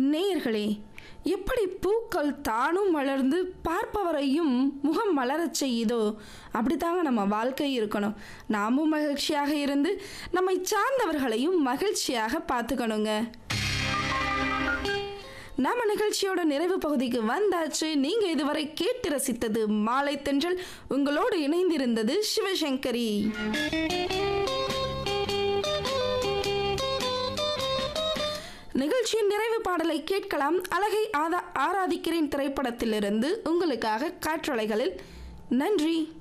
நேயர்களே எப்படி பூக்கள் தானும் வளர்ந்து பார்ப்பவரையும் முகம் மலரச் செய்யுதோ அப்படித்தாங்க நம்ம வாழ்க்கை இருக்கணும் நாமும் மகிழ்ச்சியாக இருந்து நம்மை சார்ந்தவர்களையும் மகிழ்ச்சியாக பார்த்துக்கணுங்க நம்ம நிகழ்ச்சியோட நிறைவு பகுதிக்கு வந்தாச்சு நீங்க இதுவரை கேட்டு ரசித்தது மாலை தென்றல் உங்களோடு இணைந்திருந்தது சிவசங்கரி நிகழ்ச்சியின் நிறைவு பாடலை கேட்கலாம் அழகை ஆதா ஆராதிக்கிறேன் திரைப்படத்திலிருந்து உங்களுக்காக காற்றலைகளில் நன்றி